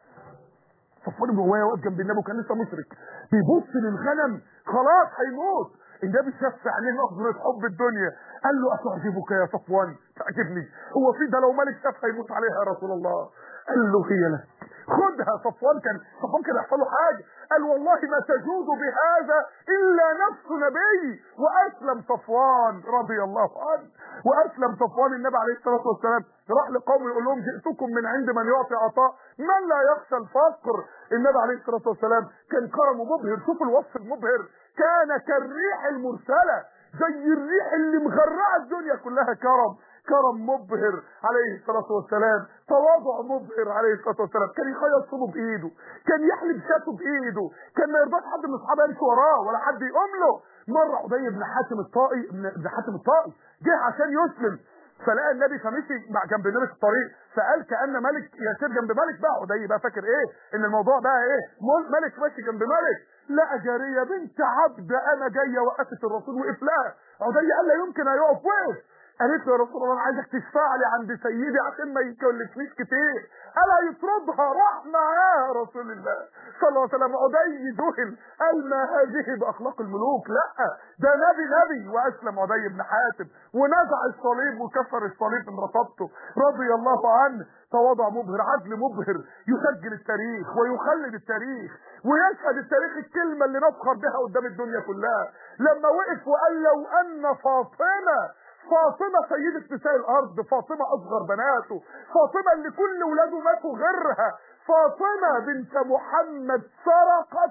صفوان بن أمية واقف جنب النبي وكان لسه مشرك بيبص للغنم خلاص هيموت النبي شاف في عينيه نظرة حب الدنيا قال له أتعجبك يا صفوان تعجبني هو في ده لو ملك شاف هيموت عليها يا رسول الله قال له هي لك خدها صفوان كان صفوان كان يحصل له حاجه قال والله ما تجود بهذا الا نفس نبي واسلم صفوان رضي الله عنه واسلم صفوان النبي عليه الصلاه والسلام راح لقوم يقول لهم جئتكم من عند من يعطي عطاء من لا يخشى الفقر النبي عليه الصلاه والسلام كان كرمه مبهر شوفوا الوصف المبهر كان كالريح المرسله زي الريح اللي مغرقه الدنيا كلها كرم كرم مبهر عليه الصلاة والسلام تواضع مبهر عليه الصلاة والسلام كان يخيط صوبه بإيده كان يحلب شاته بإيده كان ما يرضاش حد من أصحابه يمشي وراه ولا حد يقوم له مرة عدي بن حاتم الطائي بن حاتم الطائي جه عشان يسلم فلقى النبي فمشي مع جنب النبي في الطريق فقال كأن ملك يسير جنب ملك بقى عدي بقى فاكر ايه ان الموضوع بقى ايه ملك ماشي جنب ملك لقى جارية بنت عبد انا جاية وقفت الرسول وقف لها عدي قال لا يمكن هيقف وقف قالت له يا رسول الله انا عايزك تشفع لي عند سيدي عشان ما يكلفنيش كتير الا يطردها راح معاها رسول الله صلى الله عليه وسلم عدي ذهل قال ما هذه باخلاق الملوك لا ده نبي نبي واسلم عدي بن حاتم ونزع الصليب وكسر الصليب من رقبته رضي الله عنه تواضع مبهر عدل مبهر يسجل التاريخ ويخلد التاريخ ويشهد التاريخ الكلمة اللي نفخر بها قدام الدنيا كلها لما وقف وقال لو ان فاطمة فاطمة سيدة نساء الأرض فاطمة أصغر بناته فاطمة اللي كل ولاده ماتوا غيرها فاطمة بنت محمد سرقت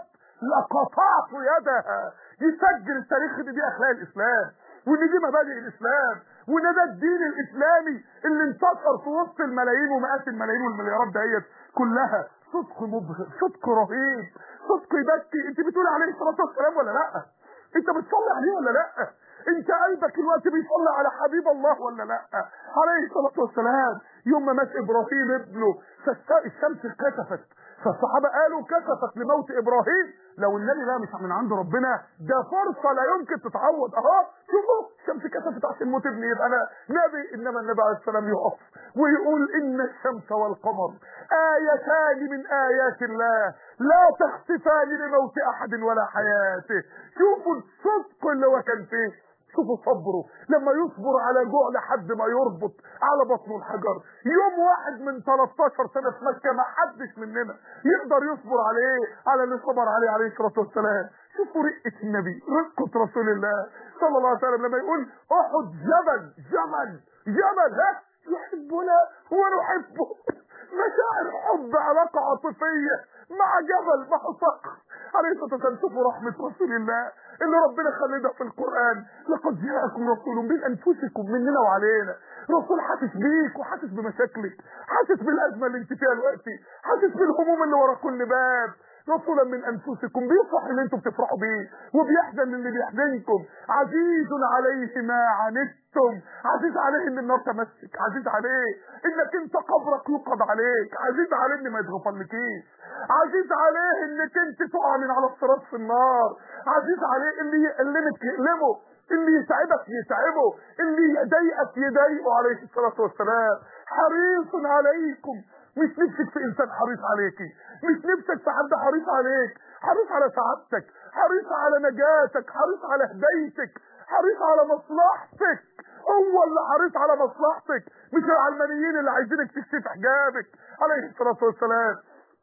لقطعت يدها يسجل التاريخ دي, دي أخلاق الإسلام وإن دي مبادئ الإسلام وإن ده الدين الإسلامي اللي انتصر في وسط الملايين ومئات الملايين والمليارات ديت كلها صدق مبهر صدق رهيب صدق يبكي انت بتقولي عليه الصلاه والسلام ولا لا انت بتصلي عليه ولا لا انت قلبك الوقت بيصلي على حبيب الله ولا لا عليه الصلاه والسلام يوم ما مات ابراهيم ابنه فالشمس كسفت فالصحابه قالوا كسفت لموت ابراهيم لو النبي ده مش من عند ربنا ده فرصه لا يمكن تتعوض اهو شوفوا الشمس كسفت عشان موت ابني يبقى انا نبي انما النبي عليه السلام يقف ويقول ان الشمس والقمر ايتان من ايات الله لا تخسفان لموت احد ولا حياته شوفوا الصدق اللي هو كان فيه شوفوا صبره لما يصبر على جوع لحد ما يربط على بطنه الحجر يوم واحد من 13 سنة في مكة ما حدش مننا يقدر يصبر عليه على اللي صبر عليه عليه الصلاة والسلام شوفوا رقة النبي رقة رسول الله صلى الله عليه وسلم لما يقول احد جبل جبل جبل ها يحبنا ونحبه مشاعر حب علاقة عاطفية مع جبل مع صخر عليه الصلاة والسلام شوفوا رحمة رسول الله اللي ربنا خلدها في القرآن لقد جاءكم رسول من أنفسكم مننا وعلينا رسول حاسس بيك وحاسس بمشاكلك حاسس بالأزمة اللي انت فيها دلوقتي حاسس بالهموم اللي ورا كل باب رسولا من انفسكم بيفرح اللي انتم بتفرحوا بيه وبيحزن اللي بيحزنكم عزيز عليه ما عنتم عزيز عليه ان النار تمسك عزيز عليه انك انت قبرك يقض عليك عزيز عليه ان ما يتغفرلكيش عزيز عليه انك انت تقع من على الصراط في النار عزيز عليه اللي يألمك يألمه اللي يتعبك يتعبه اللي يضايقك يضايقه عليه الصلاة والسلام حريص عليكم مش نفسك في انسان حريص عليكي مش نفسك في حد حريص عليك حريص على سعادتك حريص على نجاتك حريص على هدايتك حريص على مصلحتك هو اللي حريص على مصلحتك مش العلمانيين اللي عايزينك تكشف حجابك عليه الصلاة والسلام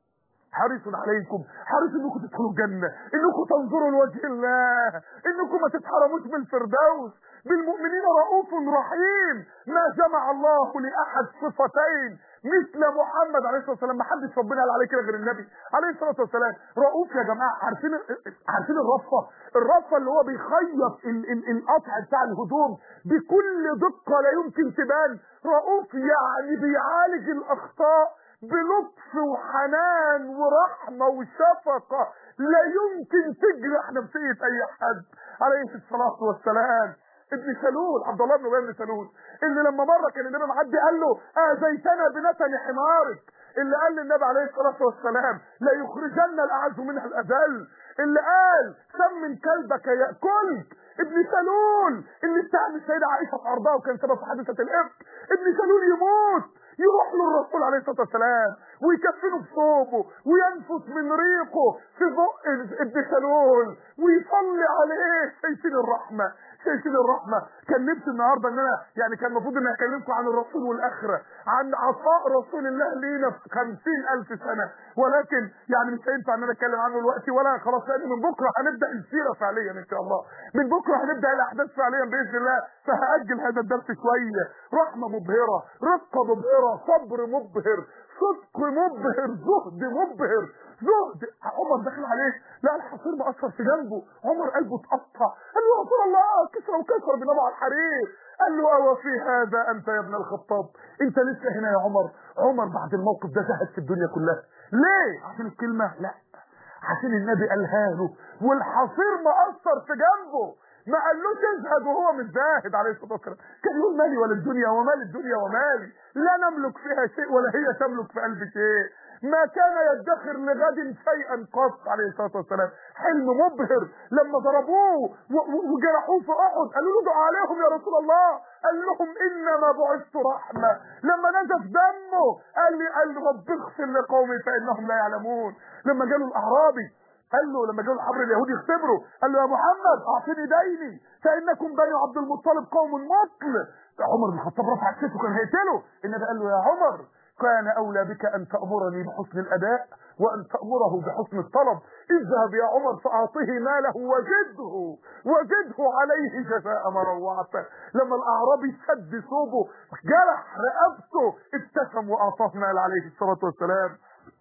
حريص عليكم حريص انكم تدخلوا الجنة انكم تنظروا لوجه الله انكم ما تتحرموش من الفردوس بالمؤمنين رؤوف رحيم ما جمع الله لأحد صفتين مثل محمد عليه الصلاه والسلام ما حدش ربنا قال عليه كده غير النبي عليه الصلاه والسلام رؤوف يا جماعه عارفين عارفين الرفه الرفه اللي هو بيخيط ال- ال- القطع بتاع الهدوم بكل دقه لا يمكن تبان رؤوف يعني بيعالج الاخطاء بلطف وحنان ورحمه وشفقه لا يمكن تجرح نفسيه اي حد عليه الصلاه والسلام ابن سلول عبد الله بن ابي بن سلول اللي لما مره كان النبي معدي قال له اذيتنا بنتن حمارك اللي قال للنبي عليه الصلاه والسلام لا يخرجن الاعز منها الاذل اللي قال سمن كلبك ياكلك ابن سلول اللي اتهم السيده عائشه في عرضها وكان سبب في حادثه الافك ابن سلول يموت يروح للرسول عليه الصلاه والسلام ويكفنه بصوبه وينفث من ريقه في بق ابن سلول ويصلي عليه شايفين الرحمه شايفين الرحمه كان نفسي النهارده ان انا يعني كان المفروض ان اكلمكم عن الرسول والاخره عن عطاء رسول الله لينا في خمسين الف سنه ولكن يعني مش هينفع ان انا اتكلم عنه دلوقتي ولا خلاص لان من بكره هنبدا السيره فعليا ان شاء الله من بكره هنبدا الاحداث فعليا باذن الله فهاجل هذا الدرس شويه رحمه مبهره رقه مبهره صبر مبهر صدق مبهر زهد مبهر زهد عمر دخل عليه لا الحصير مأثر في جنبه عمر قلبه اتقطع قال له يا رسول الله كسر وكسر بنبع الحرير قال له أو في هذا أنت يا ابن الخطاب أنت لسه هنا يا عمر عمر بعد الموقف ده زهد في الدنيا كلها ليه عشان الكلمة لا عشان النبي قالها له والحصير مأثر في جنبه ما قالوش ازهد وهو مش زاهد عليه الصلاه والسلام كان يقول مالي ولا الدنيا ومال الدنيا ومالي لا نملك فيها شيء ولا هي تملك في قلبي شيء ما كان يدخر لغد شيئا قط عليه الصلاه والسلام حلم مبهر لما ضربوه و- و- وجرحوه في احد قالوا له ادعوا عليهم يا رسول الله قال لهم انما بعثت رحمه لما نزف دمه قال لي قال رب اغفر لقومي فانهم لا يعلمون لما جاله الاعرابي قال له لما جاءوا الحبر اليهودي يختبروا قال له يا محمد اعطني ديني فانكم بني عبد المطلب قوم مطل عمر بن الخطاب رفع سيفه كان هيقتله النبي قال له يا عمر كان اولى بك ان تامرني بحسن الاداء وان تامره بحسن الطلب اذهب يا عمر فاعطه ماله وزده وزده عليه جزاء ما روعته لما الاعرابي شد ثوبه جرح رقبته ابتسم واعطاه مال عليه الصلاه والسلام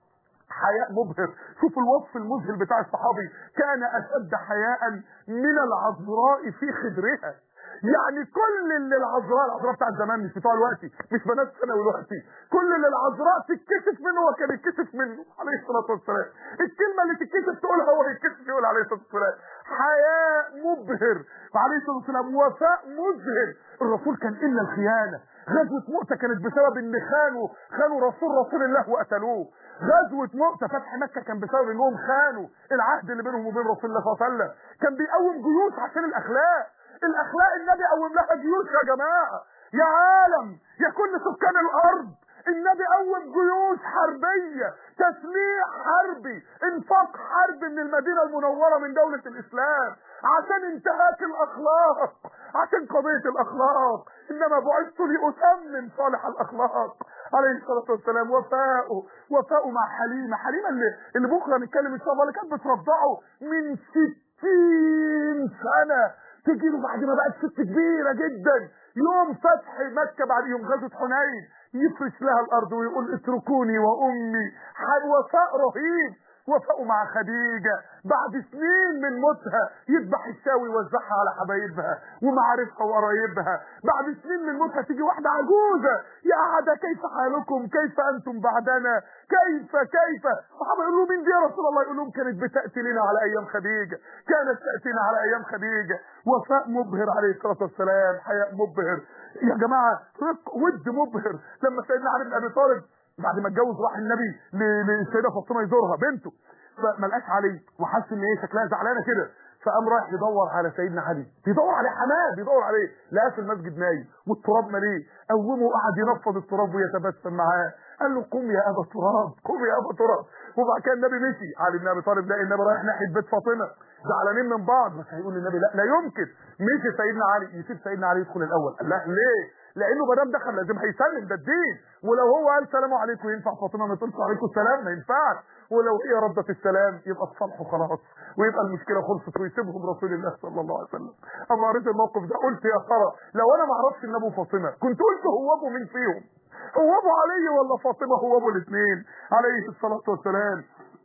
حياء مبهر شوفوا الوصف المذهل بتاع الصحابي كان اشد حياء من العذراء في خدرها يعني كل اللي العذراء العذراء بتاع زمان مش بتوع دلوقتي مش بنات ثانوي دلوقتي كل اللي العذراء تتكسف منه هو كان يتكسف منه عليه الصلاه والسلام الكلمه اللي تتكسف تقولها هو يتكسف يقول عليه الصلاه والسلام حياء مبهر عليه الصلاه والسلام وفاء مذهل الرسول كان الا الخيانه غزوه مؤته كانت بسبب ان خانوا خانوا رسول رسول الله وقتلوه غزوه مؤته فتح مكه كان بسبب انهم خانوا العهد اللي بينهم وبين رسول الله صلى الله عليه وسلم كان بيقوم جيوش عشان الاخلاق الاخلاق النبي قوم لها جيوش يا جماعه يا عالم يا كل سكان الارض النبي قوم جيوش حربيه تسليح حربي انفاق حربي من المدينه المنوره من دوله الاسلام عشان انتهاك الاخلاق عشان قضيه الاخلاق انما بعثت لاتمم صالح الاخلاق عليه الصلاه والسلام وفاءه وفاءه مع حليمه حليمه اللي اللي بكره نتكلم ان شاء الله اللي كانت بترضعه من 60 سنه تجي له بعد ما بقت ست كبيره جدا يوم فتح مكه بعد يوم غزوه حنين يفرش لها الارض ويقول اتركوني وامي وفاء رهيب وفاءوا مع خديجة بعد سنين من موتها يذبح الشاوي ويوزعها على حبايبها ومعارفها وقرايبها بعد سنين من موتها تيجي واحدة عجوزة يا عدا كيف حالكم كيف أنتم بعدنا كيف كيف صحابة يقولوا مين دي يا رسول الله يقول لهم كانت بتأتي لنا على أيام خديجة كانت تأتينا على أيام خديجة وفاء مبهر عليه الصلاة والسلام حياء مبهر يا جماعة ود مبهر لما سيدنا علي بن أبي طالب بعد ما اتجوز راح النبي للسيده فاطمه يزورها بنته فما لقاش علي وحس ان هي شكلها زعلانه كده فقام رايح يدور على سيدنا علي بيدور عليه حماه بيدور عليه لقاه في المسجد نايم والتراب مليه قومه وقعد ينفض التراب ويتبسم معاه قال له قم يا ابا تراب قم يا ابا تراب وبعد كده النبي مشي علي بن ابي طالب لقى النبي رايح ناحيه بيت فاطمه زعلانين من بعض بس هيقول للنبي لا لا يمكن مشي سيدنا علي يسيب سيدنا علي يدخل الاول قال لا ليه لانه ما دام دخل لازم هيسلم ده الدين ولو هو قال سلام عليكم ينفع فاطمه ما تقولش عليكم السلام ما ينفعش ولو هي ردت السلام يبقى تصالحوا خلاص ويبقى المشكله خلصت ويسيبهم رسول الله صلى الله عليه وسلم اما قريت الموقف ده قلت يا ترى لو انا ما اعرفش ان ابو فاطمه كنت قلت هو ابو مين فيهم هو ابو علي ولا فاطمه هو ابو الاثنين عليه الصلاه والسلام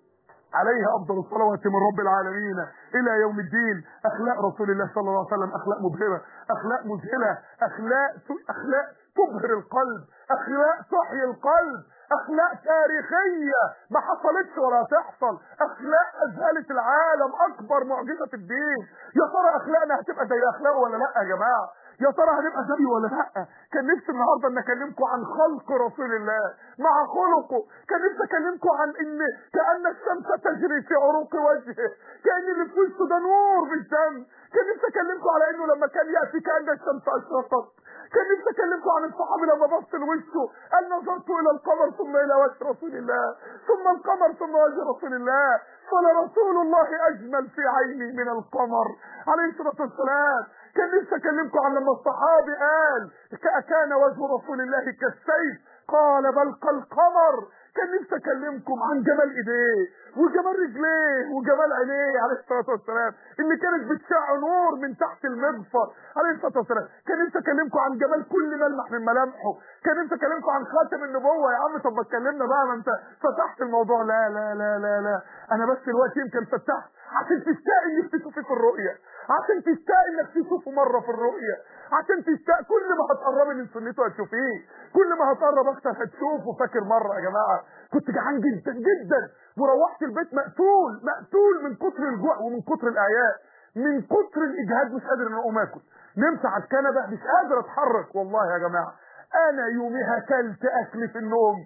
عليها افضل الصلوات من رب العالمين الى يوم الدين اخلاق رسول الله صلى الله عليه وسلم اخلاق مبهره اخلاق مذهله اخلاق اخلاق تبهر القلب اخلاق تحيي القلب اخلاق تاريخيه ما حصلتش ولا هتحصل اخلاق اذهلت العالم اكبر معجزه في الدين يا ترى اخلاقنا هتبقى زي اخلاقه ولا لا يا جماعه يا ترى هنبقى زيه ولا لا كان نفسي النهارده ان اكلمكم عن خلق رسول الله مع خلقه كان نفسي اكلمكم عن ان كان الشمس تجري في عروق وجهه كان اللي في وشه ده نور مش دم كان نفسي اكلمكم على انه لما كان ياتي كان الشمس اشرقت كان نفسي اكلمكم عن الصحابي لما بص لوشه قال نظرت الى القمر ثم الى وجه رسول الله ثم القمر ثم وجه رسول الله فلرسول الله اجمل في عيني من القمر عليه الصلاه والسلام كان نفسي اكلمكم عن لما الصحابي قال كان وجه رسول الله كالسيف قال بل كالقمر كان نفسي اكلمكم عن جمال ايديه وجمال رجليه وجمال عينيه عليه الصلاه والسلام اللي كانت بتشع نور من تحت المغفر عليه الصلاه والسلام كان نفسي اكلمكم عن جمال كل ملمح من ملامحه كان نفسي اكلمكم عن خاتم النبوه يا عم طب ما اتكلمنا بقى ما انت فتحت الموضوع لا لا لا لا لا انا بس دلوقتي يمكن فتحت عشان تشتاق انك تشوفي في الرؤيه عشان تشتاق انك تشوفه مره في الرؤيه عشان تشتاق كل ما هتقربي من سنته هتشوفيه كل ما هتقرب اكتر هتشوفه فاكر مره يا جماعه كنت جعان جدا جدا وروحت البيت مقتول مقتول من كتر الجوع ومن كتر الاعياء من كتر الاجهاد مش قادر ان اقوم اكل نمت على الكنبه مش قادر اتحرك والله يا جماعه انا يوميها كلت اكل في النوم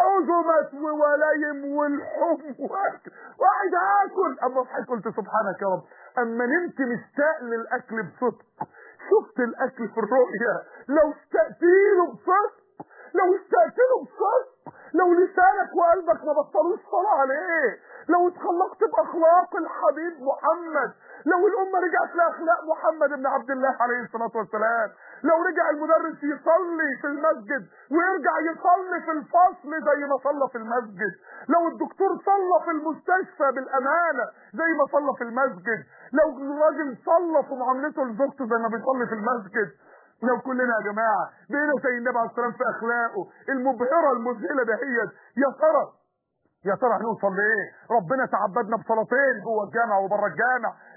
عزمت وولايم والحم واكل وقعد اكل اما صحيت قلت سبحانك يا رب اما نمت مشتاق للاكل بصدق شفت الاكل في الرؤيا لو اشتقت له بصدق لو اشتقت له بصدق لو لسانك وقلبك ما بطلوش صلاة عليه لو اتخلقت باخلاق الحبيب محمد لو الامه رجعت لاخلاق محمد بن عبد الله عليه الصلاه والسلام لو رجع المدرس يصلي في المسجد ويرجع يصلي في الفصل زي ما صلى في المسجد لو الدكتور صلى في المستشفى بالامانه زي ما صلى في المسجد لو الراجل صلى في معاملته لزوجته زي ما بيصلي في المسجد لو كلنا يا جماعه بقينا زي النبي عليه السلام في اخلاقه المبهره المذهله دهيت يا ترى يا ترى هنوصل لايه ربنا تعبدنا بصلاتين جوه الجامع وبره الجامع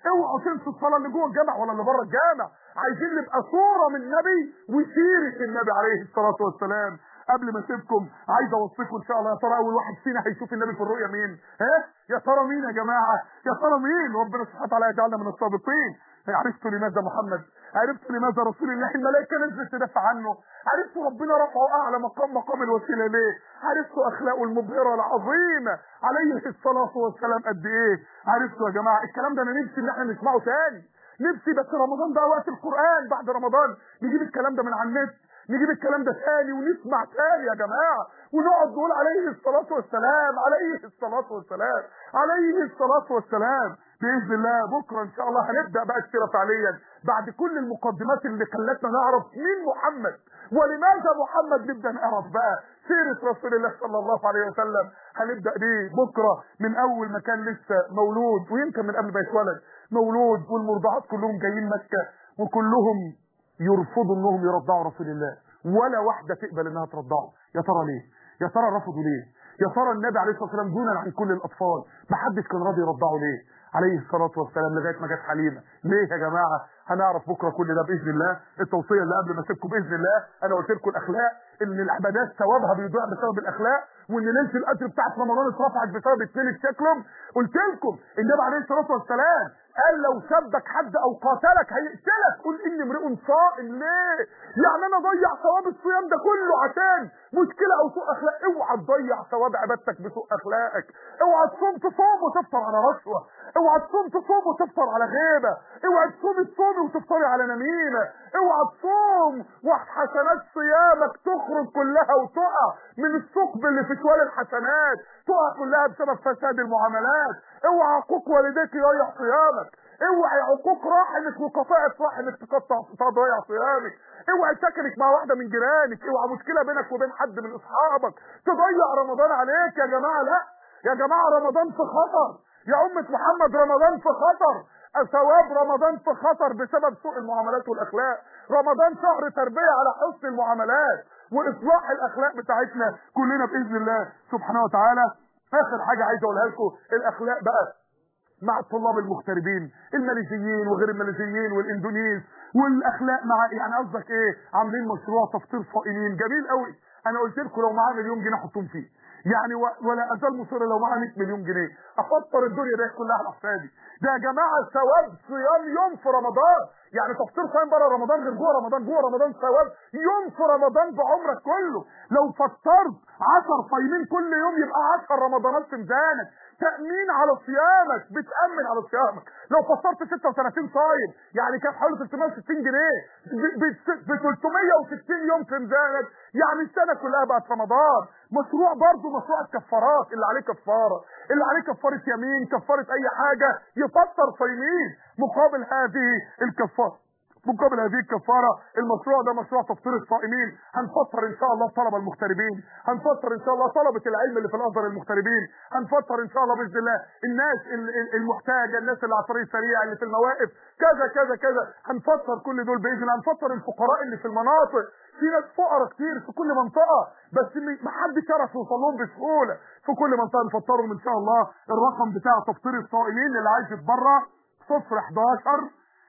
اوعوا تنسوا الصلاه اللي جوه الجامع ولا اللي بره الجامع عايزين نبقى صوره من النبي وسيره النبي عليه الصلاه والسلام قبل ما اسيبكم عايز اوصيكم ان شاء الله يا ترى اول واحد فينا هيشوف النبي في الرؤيا مين ها يا ترى مين يا جماعه يا ترى مين ربنا سبحانه وتعالى يجعلنا من السابقين عرفتوا لماذا محمد عرفتوا لماذا رسول الله الملائكه نزلت تدافع عنه عرفتوا ربنا رفعه اعلى مقام مقام الوسيله ليه عرفتوا اخلاقه المبهره العظيمه عليه الصلاه والسلام قد ايه عرفتوا يا جماعه الكلام ده انا نفسي ان احنا نسمعه تاني نفسي بس رمضان ده وقت القران بعد رمضان نجيب الكلام ده من على النت نجيب الكلام ده تاني ونسمع تاني يا جماعه ونقعد نقول عليه الصلاه والسلام عليه الصلاه والسلام عليه الصلاه والسلام باذن الله بكره ان شاء الله هنبدا بقى السيره فعليا بعد كل المقدمات اللي خلتنا نعرف مين محمد ولماذا محمد نبدا نعرف بقى سيره رسول الله صلى الله عليه وسلم هنبدا بيه بكره من اول ما كان لسه مولود ويمكن من قبل ما يتولد مولود والمرضعات كلهم جايين مكه وكلهم يرفضوا انهم يرضعوا رسول الله ولا واحده تقبل انها ترضعه يا ترى ليه يا ترى رفضوا ليه يا ترى النبي عليه الصلاه والسلام دونا عن كل الاطفال ما حدش كان راضي يرضعه ليه عليه الصلاه والسلام لغايه ما جت حليمه ليه يا جماعه هنعرف بكره كل ده باذن الله التوصيه اللي قبل ما اسيبكم باذن الله انا قلت لكم الاخلاق ان العبادات ثوابها بيضيع بسبب الاخلاق وان ليله القدر بتاعت رمضان اترفعت بسبب اتنين شكلهم قلت لكم النبي عليه الصلاه والسلام قال لو سبك حد او قاتلك هيقتلك قل اني امرئ صائم ليه يعني انا اضيع ثواب الصيام ده كله عشان مشكله او سوء اخلاق اوعى تضيع ثواب عبادتك بسوء اخلاقك اوعى تصوم تصوم وتفطر على رشوه اوعى تصوم تصوم وتفطر على غيبه اوعى تصوم تصومي وتفطري على نميمه اوعى تصوم وحسنات صيامك تخرج كلها وتقع من الثقب اللي في شوال الحسنات تقع كلها بسبب فساد المعاملات اوعى عقوق والديك يضيع صيامك اوعى عقوق رحمك وقطاعة رحمك تقطع تضيع صيامك اوعى سكنك مع واحدة من جيرانك اوعى مشكلة بينك وبين حد من اصحابك تضيع رمضان عليك يا جماعة لا يا جماعة رمضان في خطر يا أمة محمد رمضان في خطر ثواب رمضان في خطر بسبب سوء المعاملات والاخلاق رمضان شهر تربية على حسن المعاملات واصلاح الاخلاق بتاعتنا كلنا باذن الله سبحانه وتعالى اخر حاجة عايز اقولها لكم الاخلاق بقى مع الطلاب المغتربين الماليزيين وغير الماليزيين والاندونيس والاخلاق مع يعني قصدك ايه عاملين مشروع تفطير صائمين جميل قوي انا قلت لكم لو معايا مليون جنيه احطهم فيه يعني ولا ازال مصر لو معايا 100 مليون جنيه افطر الدنيا دي كلها على حسابي ده يا جماعه ثواب صيام يوم في رمضان يعني تفطير صايم بره رمضان غير جوه رمضان جوه رمضان ثواب يوم في رمضان بعمرك كله لو فطرت 10 صايمين كل يوم يبقى 10 رمضانات في ميزانك تأمين على صيامك بتأمن على صيامك لو فطرت 36 صايم يعني كان حوالي 360 جنيه ب 360 يوم في ميزانك يعني السنة كلها بقت رمضان مشروع برضه مشروع الكفارات اللي عليه كفارة اللي عليه كفارة يمين كفارة اي حاجة يفطر صايمين مقابل هذه الكفارة مقابل هذه الكفاره المشروع ده مشروع تفطير الصائمين هنفطر ان شاء الله الطلبه المغتربين هنفطر ان شاء الله طلبه العلم اللي في الازهر المغتربين هنفطر ان شاء الله باذن الله الناس المحتاجه الناس اللي على الطريق السريع اللي في المواقف كذا كذا كذا هنفطر كل دول باذن الله هنفطر الفقراء اللي في المناطق في ناس فقراء كتير في كل منطقه بس ما حدش يعرف يوصل لهم بسهوله في كل منطقه نفطرهم ان شاء الله الرقم بتاع تفطير الصائمين اللي عايز يتبرع 0 11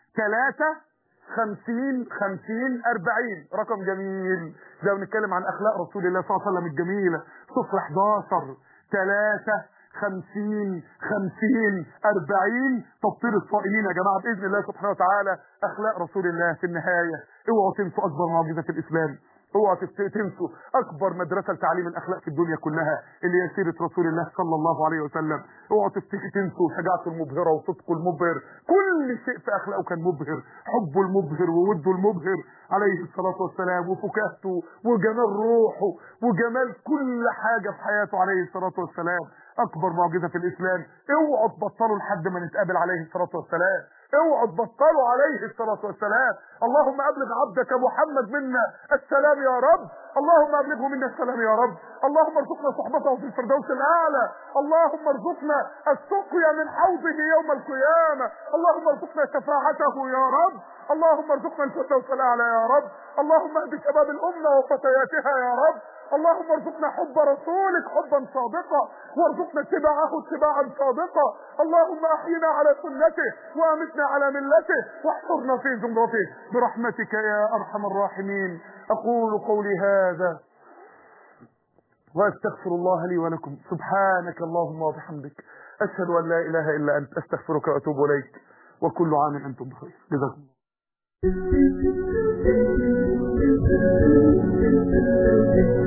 3 خمسين خمسين أربعين رقم جميل ده بنتكلم عن أخلاق رسول الله صلى الله عليه وسلم الجميلة صفر 11 ثلاثة خمسين خمسين أربعين تبطير الصائمين يا جماعة بإذن الله سبحانه وتعالى أخلاق رسول الله في النهاية اوعوا تنسوا أكبر معجزة في الإسلام اوعوا تنسوا اكبر مدرسه لتعليم الاخلاق في الدنيا كلها اللي هي سيره رسول الله صلى الله عليه وسلم اوعوا تنسوا شجاعته المبهره وصدقه المبهر كل شيء في اخلاقه كان مبهر حبه المبهر ووده المبهر عليه الصلاه والسلام وفكاهته وجمال روحه وجمال كل حاجه في حياته عليه الصلاه والسلام اكبر معجزه في الاسلام اوعوا تبطلوا لحد ما نتقابل عليه الصلاه والسلام اوعوا تبطلوا عليه الصلاة والسلام اللهم ابلغ عبدك محمد منا السلام يا رب اللهم ابلغه منا السلام يا رب اللهم ارزقنا صحبته في الفردوس الاعلى اللهم ارزقنا السقيا من حوضه يوم القيامه اللهم ارزقنا شفاعته يا رب اللهم ارزقنا الفردوس الاعلى يا رب اللهم اهد شباب الامه وفتياتها يا رب اللهم ارزقنا حب رسولك حبا صادقا وارزقنا اتباعه اتباعا صادقا اللهم احينا على سنته وامتنا على ملته واحشرنا في زمرته برحمتك يا ارحم الراحمين اقول قولي هذا واستغفر الله لي ولكم سبحانك اللهم وبحمدك اشهد ان لا اله الا انت استغفرك واتوب اليك وكل عام انتم بخير جزاكم الله Thank you.